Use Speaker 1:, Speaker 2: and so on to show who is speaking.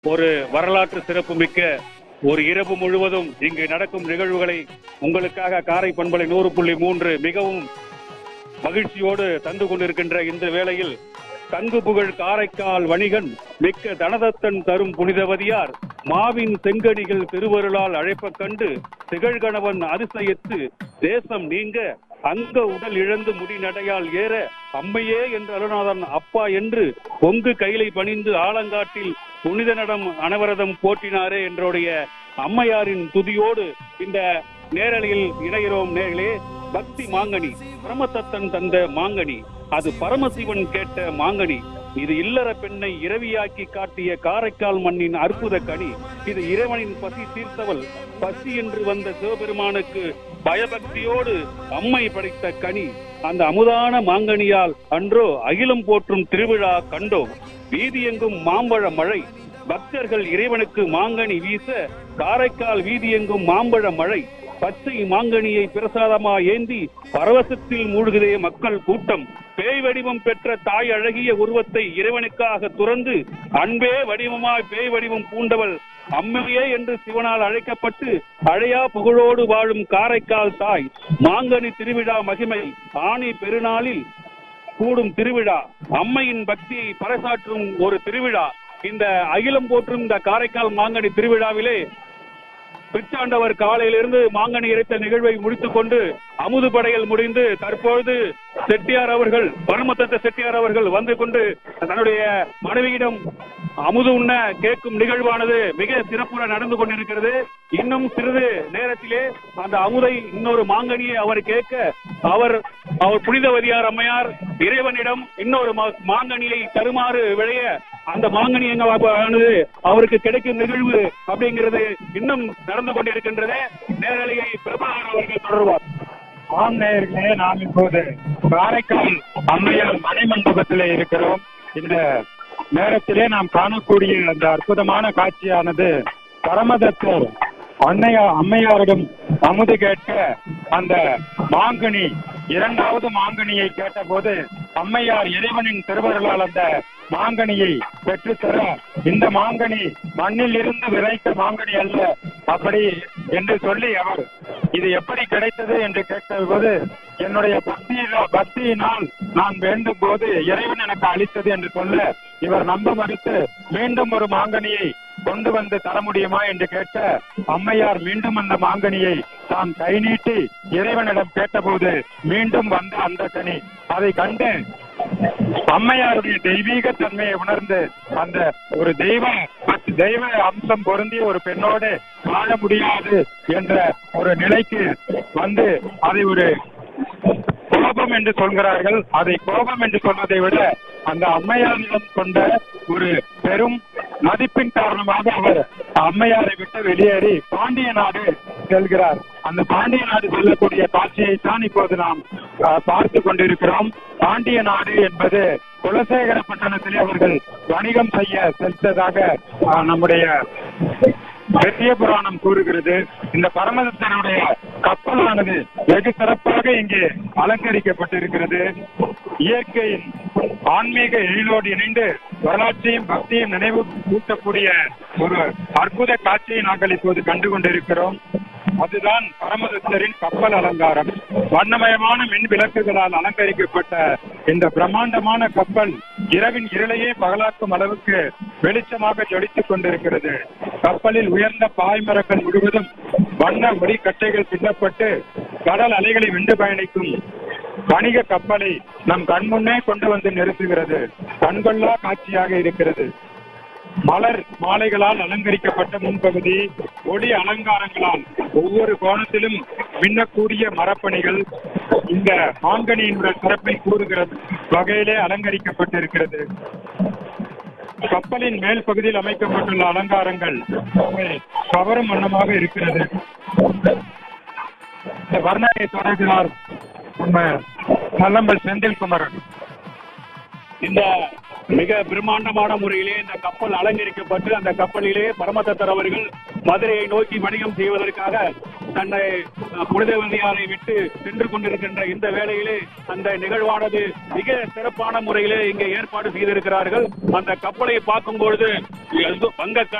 Speaker 1: ஒரு வரலாற்று சிறப்புமிக்க ஒரு இரவு முழுவதும் இங்கு நடக்கும் நிகழ்வுகளை உங்களுக்காக காரை பண்பலை நூறு புள்ளி மூன்று மிகவும் மகிழ்ச்சியோடு தந்து கொண்டிருக்கின்ற இந்த வேளையில் தங்கு புகழ் காரைக்கால் வணிகன் மிக்க தனதத்தன் தரும் புனிதவதியார் மாவின் செங்கடிகள் திருவருளால் அழைப்பக் கண்டு திகழ்கணவன் அதிசயித்து தேசம் நீங்க அங்க உடல் இழந்து முடிநடையால் ஏற அம்மையே என்று அருணாதன் அப்பா என்று பொங்கு கைலை பணிந்து ஆலங்காட்டில் புனித நடம் அனவரதம் போற்றினாரே என்றுடைய அம்மையாரின் துதியோடு இந்த நேரலையில் இணைகிறோம் நேர்களே பக்தி மாங்கனி பரமதத்தன் தந்த மாங்கனி அது பரமசிவன் கேட்ட மாங்கனி இது இல்லற பெண்ணை இரவியாக்கி காட்டிய காரைக்கால் மண்ணின் அற்புத கனி இது இறைவனின் பசி தீர்த்தவள் பசி என்று வந்த சிவபெருமானுக்கு பயபக்தியோடு அம்மை படைத்த கனி அந்த அமுதான மாங்கனியால் அன்றோ அகிலம் போற்றும் திருவிழா கண்டோம் வீதியெங்கும் மாம்பழ மழை பக்தர்கள் இறைவனுக்கு மாங்கனி வீச காரைக்கால் வீதியெங்கும் மாம்பழ மழை பச்சை மாங்கனியை பிரசாதமா ஏந்தி பரவசத்தில் மூழ்குதே மக்கள் கூட்டம் பேய் வடிவம் பெற்ற தாய் அழகிய உருவத்தை இறைவனுக்காக துறந்து அன்பே வடிவமாய் பேய் வடிவம் பூண்டவள் அம்மையே என்று சிவனால் அழைக்கப்பட்டு அழையா புகழோடு வாழும் காரைக்கால் தாய் மாங்கனி திருவிழா மகிமை ஆணி பெருநாளில் கூடும் திருவிழா அம்மையின் பக்தியை பறைசாற்றும் ஒரு திருவிழா இந்த அகிலம் போற்றும் இந்த காரைக்கால் மாங்கனி திருவிழாவிலே பிச்சாண்டவர் காலையிலிருந்து மாங்கனி இறைத்த நிகழ்வை முடித்துக் கொண்டு அமுது படையல் முடிந்து தற்பொழுது செட்டியார் அவர்கள் பரமத்தத்த செட்டியார் அவர்கள் வந்து கொண்டு தன்னுடைய மனைவியிடம் அமுது உண்ண கேட்கும் நிகழ்வானது மிக சிறப்புற நடந்து கொண்டிருக்கிறது இன்னும் சிறிது நேரத்திலே அந்த அமுதை இன்னொரு மாங்கனியை அவர் கேட்க அவர் அவர் புனிதவதியார் அம்மையார் இறைவனிடம் இன்னொரு மா- மாங்கனியை தருமாறு விளைய அந்த மாங்கனி ஆனது அவருக்கு கிடைக்கும் நிகழ்வு அப்படிங்கிறது இன்னும் நடந்து கொண்டிருக்கின்றது நேரலையை பிரபாகர் அவர்கள் தொடர்வார்
Speaker 2: ஆம் நேயர்களே நாம் இப்போது காரைக்கால் அம்மையார் மணிமண்டபத்திலே இருக்கிறோம் இந்த நேரத்திலே நாம் காணக்கூடிய அந்த அற்புதமான காட்சியானது பரமதத்தர் அன்னையா அம்மையாரிடம் அமுது கேட்க அந்த மாங்கனி இரண்டாவது மாங்கனியை கேட்டபோது அம்மையார் இறைவனின் திருவருளால் அந்த மாங்கனியை பெற்றுத்தர இந்த மாங்கனி மண்ணில் இருந்து விதைத்த மாங்கனி அல்ல அப்படி என்று சொல்லி அவர் இது எப்படி கிடைத்தது என்று கேட்டபோது என்னுடைய பக்தியினால் பக்தியினால் நான் வேண்டும் போது இறைவன் எனக்கு அளித்தது என்று சொல்ல இவர் நம்ப மறுத்து மீண்டும் ஒரு மாங்கனியை கொண்டு வந்து தர முடியுமா என்று கேட்க அம்மையார் மீண்டும் அந்த மாங்கனியை தான் கை நீட்டி இறைவனிடம் கேட்டபோது மீண்டும் வந்த அந்த கனி அதை கண்டு அம்மையாருடைய தெய்வீக தன்மையை உணர்ந்து அந்த ஒரு தெய்வ தெய்வ அம்சம் பொருந்திய ஒரு பெண்ணோடு வாழ முடியாது என்ற ஒரு நிலைக்கு வந்து அதை ஒரு கோபம் என்று சொல்கிறார்கள் அதை கோபம் என்று சொல்வதை விட அந்த அம்மையாரிடம் கொண்ட ஒரு பெரும் மதிப்பின் காரணமாக அவர் அம்மையாரை விட்டு வெளியேறி பாண்டிய நாடு செல்கிறார் அந்த பாண்டிய நாடு செல்லக்கூடிய காட்சியை தான் இப்போது நாம் அஹ், பார்த்து கொண்டிருக்கிறோம் பாண்டிய நாடு என்பது குலசேகர பட்டணத்திலே அவர்கள் வணிகம் செய்ய சென்றதாக அஹ், நம்முடைய பெரிய புராணம் கூறுகிறது இந்த பரமதத்தனுடைய கப்பலானது வெகு சிறப்பாக இங்கே அலங்கரிக்கப்பட்டிருக்கிறது இயற்கையின் ஆன்மீக எழிலோடு இணைந்து வரலாற்றையும் பக்தியும் நினைவு கூட்டக்கூடிய ஒரு அற்புத காட்சியை நாங்கள் இப்போது கண்டு கொண்டிருக்கிறோம் அதுதான் பரமதத்தரின் கப்பல் அலங்காரம் வண்ணமயமான மின் விளக்குகளால் அலங்கரிக்கப்பட்ட இந்த பிரம்மாண்டமான கப்பல் இரவின் இருளையே பகலாக்கும் அளவுக்கு வெளிச்சமாக ஜொலித்துக் கொண்டிருக்கிறது கப்பலில் உயர்ந்த பாய்மரங்கள் முழுவதும் வண்ண முடிக்கட்டைகள் பின்னப்பட்டு கடல் அலைகளை வென்று பயணிக்கும் வணிக கப்பலை நம் கண்முன்னே கொண்டு வந்து நிறுத்துகிறது கண்கொள்ளா காட்சியாக இருக்கிறது மலர் மாலைகளால் அலங்கரிக்கப்பட்ட முன்பகுதி ஒளி அலங்காரங்களால் ஒவ்வொரு கோணத்திலும் மின்னக்கூடிய மரப்பணிகள் இந்த மாங்கனியினுடைய சிறப்பை கூறுகிற வகையிலே அலங்கரிக்கப்பட்டிருக்கிறது கப்பலின் மேல் பகுதியில் அமைக்கப்பட்டுள்ள அலங்காரங்கள் நம்மை கவரும் வண்ணமாக இருக்கிறது இந்த வர்ணனை தொடர்கிறார் நம்ம நல்லம்பல் செந்தில்குமரன்
Speaker 1: இந்த மிக பிரம்மாண்டமான முறையிலே இந்த கப்பல் அலங்கரிக்கப்பட்டு அந்த கப்பலிலே பரமதத்தர் அவர்கள் மதுரையை நோக்கி வணிகம் செய்வதற்காக தன்னை அஹ், புனிதவதியாரை விட்டு சென்று கொண்டிருக்கின்ற இந்த வேளையிலே அந்த நிகழ்வானது மிக சிறப்பான முறையிலே இங்கே ஏற்பாடு செய்திருக்கிறார்கள் அந்த கப்பலை பார்க்கும் பொழுது வங்க